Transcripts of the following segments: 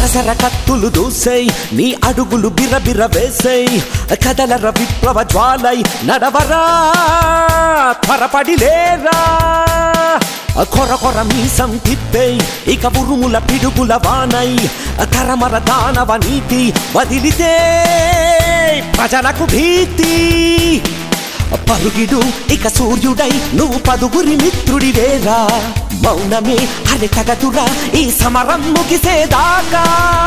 సరసర కత్తులు దూసై నీ అడుగులు బిరబిర వేసై కదలర విప్లవ జ్వాలై నడవరా త్వరపడి లేరా కొర కొర మీసం తిప్పై ఇక ఉరుముల పిడుగుల వానై కరమర దానవ నీతి వదిలితే ప్రజలకు భీతి పరుగిడు ఇక సూర్యుడై నువ్వు పదుగురి మిత్రుడివేరా మౌనమే అరే తగదురా ఈ సమరం ముగిసేదాకా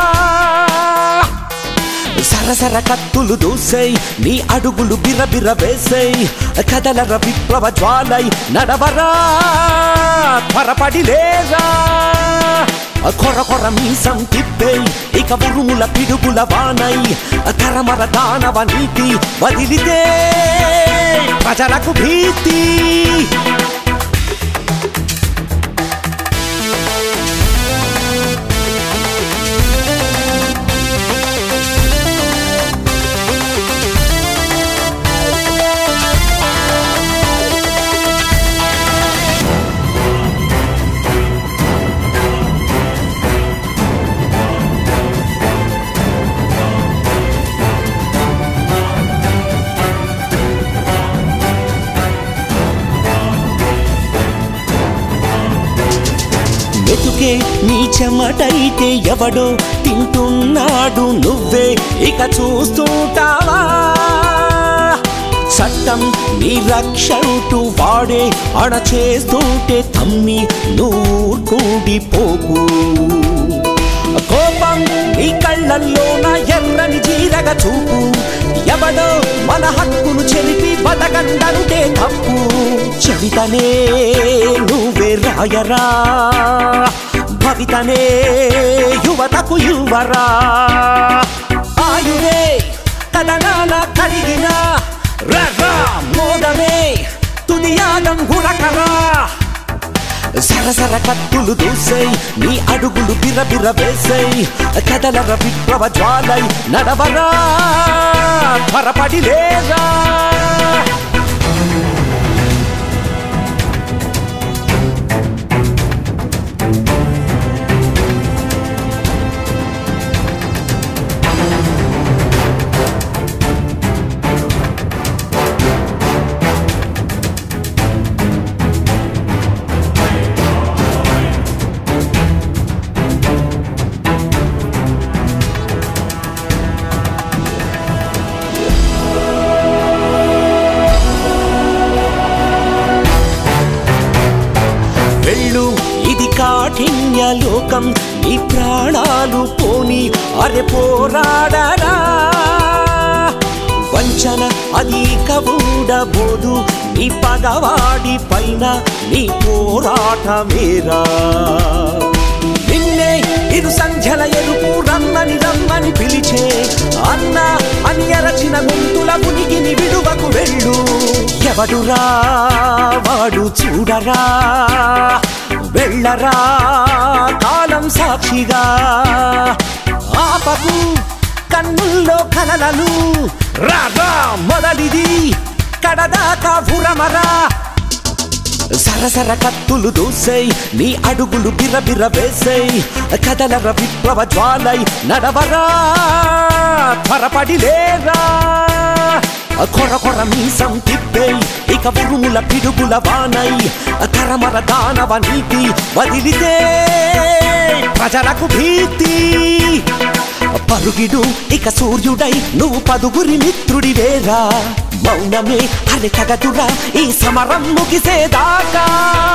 సరసర కత్తులు దూసై నీ అడుగులు బిరబిర వేసై కదలర విప్లవ జ్వాలై నడవరా త్వరపడి లేరా కొర కొర మీసం తిప్పై ఇక ఉరుముల పిడుగుల వానై కరమర దానవ నీతి వదిలితే ప్రజలకు భీతి మెతుకే నీ చెమటైతే ఎవడో తింటున్నాడు నువ్వే ఇక చూస్తుంటావా చట్టం నీ రక్షంటూ వాడే అణచేస్తుంటే తమ్మి నూర్కూడిపోకు కోపం నీ కళ్ళల్లోన ఎర్రని జీరగ చూపు ఎవడో మన హక్కును చెరిపి బతకండంటే తప్పు చరితనే నువ్వే రాయరా భవితనే యువతకు యువరా ఆయువే కదనాల కరిగిన రర్రా మోదమే తుదియాగం గురకరా సరసర కత్తులు దూసై నీ అడుగులు బిరబిర వేసై కదలర విప్లవ జ్వాలై నడవరా త్వరపడి లేరా వెళ్ళు ఇది కాఠిన్య లోకం నీ ప్రాణాలు పోని అరె పోరాడరా వంచన అది కబూడబోదు నీ పగవాడి పైన నీ పోరాటమేరా నిన్నే ఇరు సంధ్యల ఎరుపు రమ్మని రమ్మని పిలిచే అన్న అని అరచిన గొంతుల మునిగిని విడువకు వెళ్ళు ఎవడురా వాడు చూడరా వెళ్ళరా కాలం సాక్షిగా ఆపకు కన్నుల్లో కలలను రారా మొదలిది కడదాకా భురమరా సరసర కత్తులు దూసై నీ అడుగులు బిరబిర వేసై కదలర విప్లవ జ్వాలై నడవరా త్వరపడి లేరా కొర కొర మీసం తిప్పై ఇక ఉరుముల పిడుగుల వానై కరమర దానవ నీతి వదిలితే ప్రజలకు భీతి పరుగిడు ఇక సూర్యుడై నువ్వు పదుగురి మిత్రుడివేరా మౌనమే అరే కగదురా ఈ సమరం ముగిసేదాకా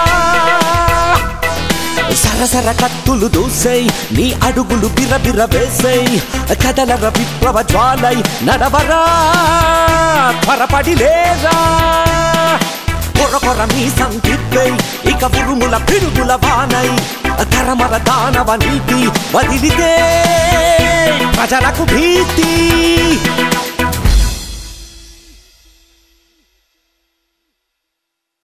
సరసర కత్తులు దూసై నీ అడుగులు బిరబిర వేసై కదలర విప్లవ జ్వాలై నడవరా త్వరపడి లేరా కొర కొర మీసం తిప్పై ఇక ఉరుముల పిడుగుల వానై కరమర దానవ నీతి వదిలితే ప్రజలకు భీతి